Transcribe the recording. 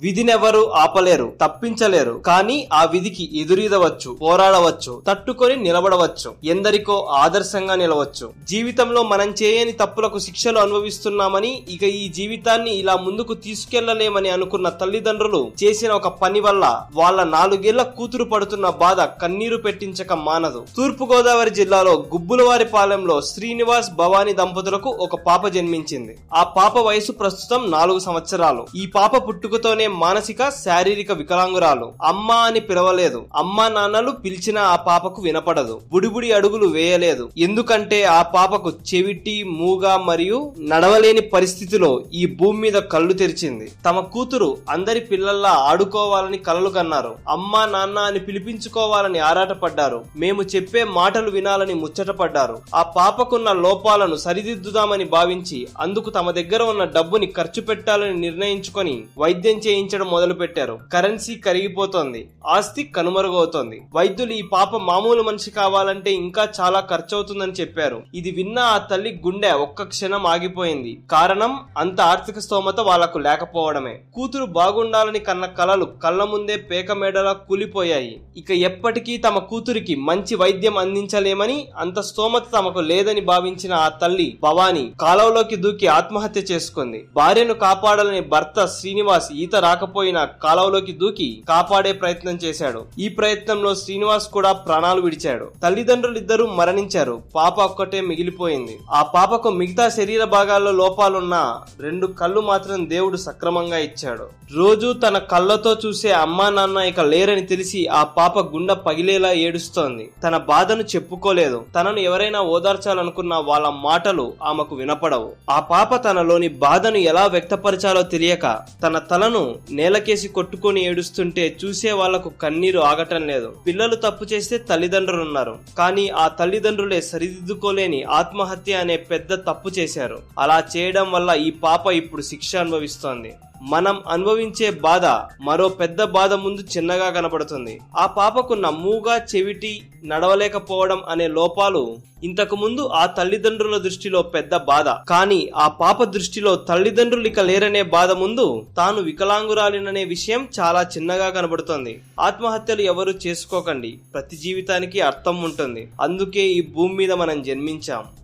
విధినెవరు ఆపలేరు తప్పించలేరు కానీ ఆ విధికి ఎదురీదవచ్చు పోరాడవచ్చు తట్టుకొని నిలబడవచ్చు ఎందరికో ఆదర్శంగా నిలవచ్చు జీవితంలో మనం చేయని తప్పులకు శిక్షలు అనుభవిస్తున్నామని ఇక ఈ జీవితాన్ని ఇలా ముందుకు తీసుకెళ్లలేమని అనుకున్న తల్లిదండ్రులు చేసిన ఒక పని వల్ల వాళ్ళ నాలుగేళ్ల కూతురు పడుతున్న బాధ కన్నీరు పెట్టించక మానదు తూర్పు గోదావరి జిల్లాలో గుబ్బులవారిపాలెంలో శ్రీనివాస్ భవానీ దంపతులకు ఒక పాప జన్మించింది ఆ పాప వయసు ప్రస్తుతం నాలుగు సంవత్సరాలు ఈ పాప పుట్టుకతోనే మానసిక శారీరక వికలాంగురాలు అమ్మా అని పిలవలేదు అమ్మా నాన్నలు పిలిచిన ఆ పాపకు వినపడదు బుడిబుడి అడుగులు వేయలేదు ఎందుకంటే ఆ పాపకు చెవిటి మూగ మరియు నడవలేని పరిస్థితిలో ఈ భూమి మీద కళ్ళు తెరిచింది తమ కూతురు అందరి పిల్లల్లా ఆడుకోవాలని కలలు కన్నారు అమ్మా నాన్న అని పిలిపించుకోవాలని ఆరాటపడ్డారు మేము చెప్పే మాటలు వినాలని ముచ్చటపడ్డారు ఆ పాపకున్న లోపాలను సరిదిద్దుదామని భావించి అందుకు తమ దగ్గర ఉన్న డబ్బుని ఖర్చు పెట్టాలని నిర్ణయించుకొని వైద్యం చేయించడం మొదలు పెట్టారు కరెన్సీ కరిగిపోతోంది ఆస్తి కనుమరుగవుతోంది వైద్యులు ఈ పాప మామూలు మనిషి కావాలంటే ఇంకా చాలా ఖర్చు అవుతుందని చెప్పారు ఇది విన్న ఆ తల్లి గుండె ఒక్క క్షణం ఆగిపోయింది కారణం అంత ఆర్థిక స్తోమత వాళ్లకు లేకపోవడమే కూతురు బాగుండాలని కన్న కలలు కళ్ళ ముందే పేక మేడలా కూలిపోయాయి ఇక ఎప్పటికీ తమ కూతురికి మంచి వైద్యం అందించలేమని అంత స్తోమత తమకు లేదని భావించిన ఆ తల్లి భవానీ కాలువలోకి దూకి ఆత్మహత్య చేసుకుంది భార్యను కాపాడాలని భర్త శ్రీనివాస్ ఈత రాకపోయినా కాలువలోకి దూకి కాపాడే ప్రయత్నం చేశాడు ఈ ప్రయత్నంలో శ్రీనివాస్ కూడా ప్రాణాలు విడిచాడు తల్లిదండ్రులిద్దరూ మరణించారు పాప ఒక్కటే మిగిలిపోయింది ఆ పాపకు మిగతా శరీర భాగాల్లో లోపాలున్నా రెండు కళ్ళు మాత్రం దేవుడు సక్రమంగా ఇచ్చాడు రోజు తన కళ్ళతో చూసే అమ్మా నాన్న ఇక లేరని తెలిసి ఆ పాప గుండె పగిలేలా ఏడుస్తోంది తన బాధను చెప్పుకోలేదు తనను ఎవరైనా ఓదార్చాలనుకున్న వాళ్ళ మాటలు ఆమెకు వినపడవు ఆ పాప తనలోని బాధను ఎలా వ్యక్తపరచాలో తెలియక తన తలను నేలకేసి కొట్టుకొని ఏడుస్తుంటే చూసే వాళ్లకు కన్నీరు ఆగటం లేదు పిల్లలు తప్పు చేస్తే తల్లిదండ్రులున్నారు కానీ ఆ తల్లిదండ్రులే సరిదిద్దుకోలేని ఆత్మహత్య అనే పెద్ద తప్పు చేశారు అలా చేయడం వల్ల ఈ పాప ఇప్పుడు శిక్ష అనుభవిస్తోంది మనం అనుభవించే బాధ మరో పెద్ద బాధ ముందు చిన్నగా కనబడుతుంది ఆ పాపకున్న మూగా చెవిటి నడవలేకపోవడం అనే లోపాలు ఇంతకు ముందు ఆ తల్లిదండ్రుల దృష్టిలో పెద్ద బాధ కానీ ఆ పాప దృష్టిలో తల్లిదండ్రులు ఇక లేరనే బాధ ముందు తాను వికలాంగురాలిననే విషయం చాలా చిన్నగా కనబడుతోంది ఆత్మహత్యలు ఎవరు చేసుకోకండి ప్రతి జీవితానికి అర్థం ఉంటుంది అందుకే ఈ భూమి మీద మనం జన్మించాం